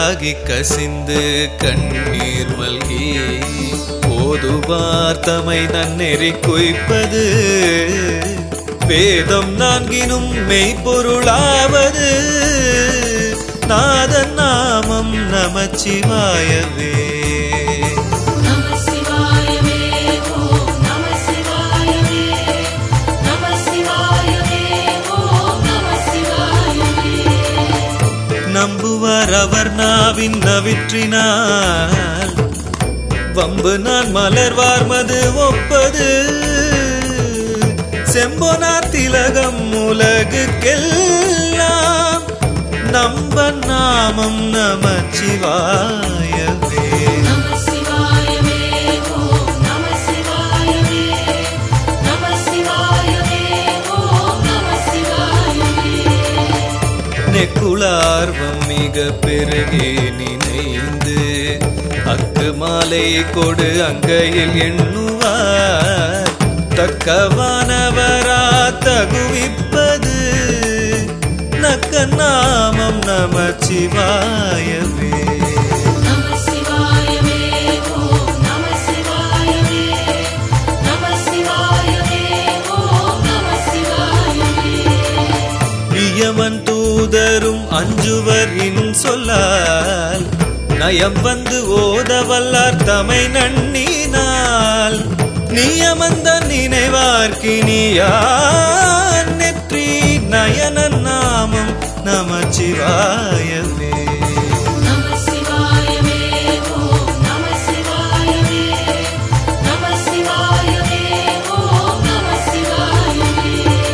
கல்லாகி கசிந்து கண்ணீர் மல்கி ஓதுவார் தமை நன்னெறி குய்ப்பது வேதம் நான்கினும் மெய்ப்பொருளாவது நாதன் நாமம் நமச்சிவாயவே நம சிவாயவே ஓம் நம சிவாயவே நம சிவாயவே ஓம் நம சிவாயவே நம்புவார் அவர் நாவின் நவிற்றினால் வம்பு நான் மலர்வார் மது ஒப்பது செம்பொனார் திலகம் உலகுக்கெல்லாம் நம்ப நாமம் நமச்சிவாயவே நம சிவாயவே ஓம் நம சிவாயவே நம சிவாயவே ஓம் நம சிவாயவே நெக்குளார்வம் மிக பெருகே நினைந்து அக்கு மாலை கொடு அங்கையில் எண்ணுவார் தக்கவானவரா தகுவிப்பது நக்க நாமம் நமச்சிவாயவே நம சிவாயவே ஓம் நம சிவாயவே நம சிவாயவே ஓம் நம சிவாயவே இயமன் தூதரும் அஞ்சுவர் இன் சொல்லால் நயம் வந்து ஓத வல்லார் தமை நன்னினால் நியமந்த நினைவார்க்கினியான் நெற்றி நயனன் நாமம் நமச்சிவாயவே நம சிவாயவே ஓம் நம சிவாயவே நம சிவாயவே ஓம் நம சிவாயவே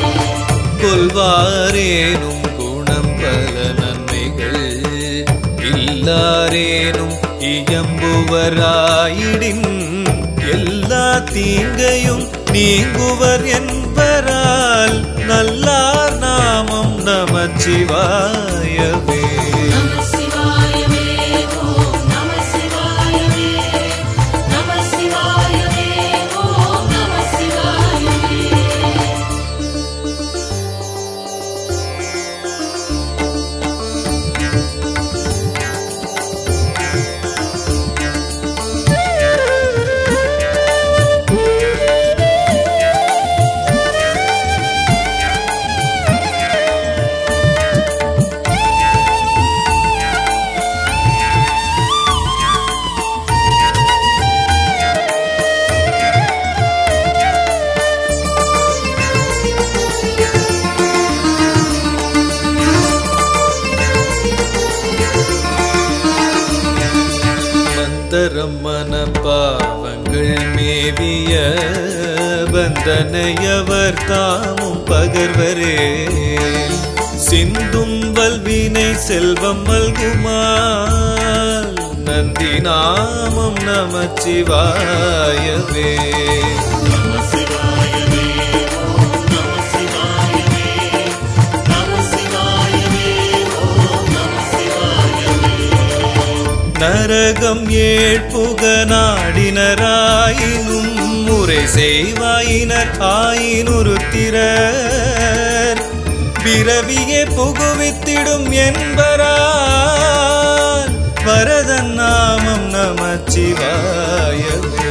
கொல்வாரேனும் குணம் பல நன்மைகள் இல்லாரேனும் இயம்புவராயிடின் எல்லா தீங்கையும் நீங்குவர் என்பரால் நல்லார் நாமம் நமச்சிவாயவே நம சிவாயவே ஓம் நம சிவாயவே நம சிவாயவே ஓம் நம சிவாயவே மந்தரம் மன பாவங்கள் மேவிய பந்தனையவர் தாமும் பகர்வரே சிந்தும் வல்வினை செல்வம் மல்குமால் நந்தி நாமம் நமச்சிவாயவே நரகம் ஏழ்புக நாடினராயினும் முறை செய்வாயினர் ஆயினுருத்திரர் பிறவியே புகுவித்திடும் என்பரால் வரதன் நாமம் நமச்சிவாயவே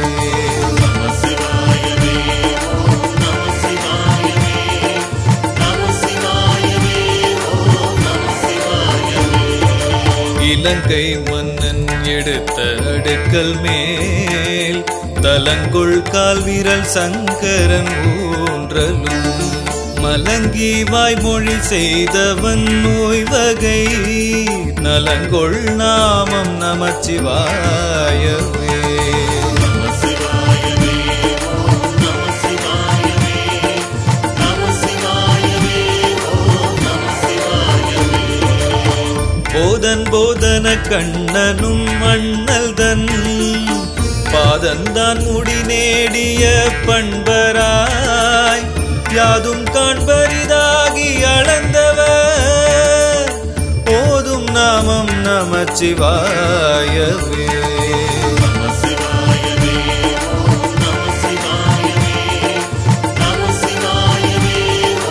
இலங்கை மன்னன் எடுத்த அடுக்கல் மேல் தலங்குள் கால் வீரல் சங்கரன் ஊன்றலும் மலங்கி வாய்மொழி செய்தவன் நோய் வகை நலங்கொள் நாமம் நமச்சிவாயவே போதன் போதன கண்ணனும் மண்ணல் தன் பாதந்தான் முடி நேடிய பண்பராய் யாதும் காண்பரிதாகி அளந்தவர் ஓதும் நாமம் நமச்சிவாயவே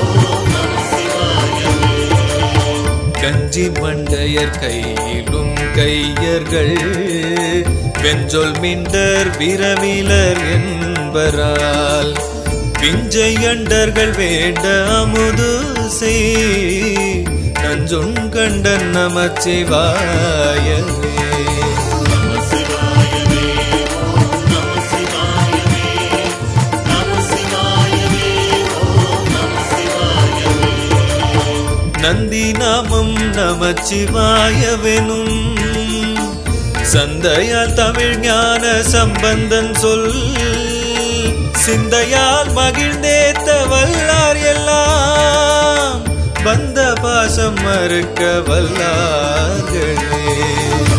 கஞ்சி மண்டையர் கையிலும் கையர்கள் வெஞ்சொல் மிண்டர் விரவிலர் என்பரால் பிஞ்சை அண்டர்கள் வேண்ட அமுது செய் நஞ்சுண் கண்டன் நமச்சிவாயவே நந்தி நாமம் நமச்சிவாயவெனும் சந்தையால் தமிழ் ஞான சம்பந்தன் சொல் சிந்தையால் மகிழ்ந்தேத்த வல்லார் எல்லாம் பந்த பாசம் மறுக்க வல்லார்களே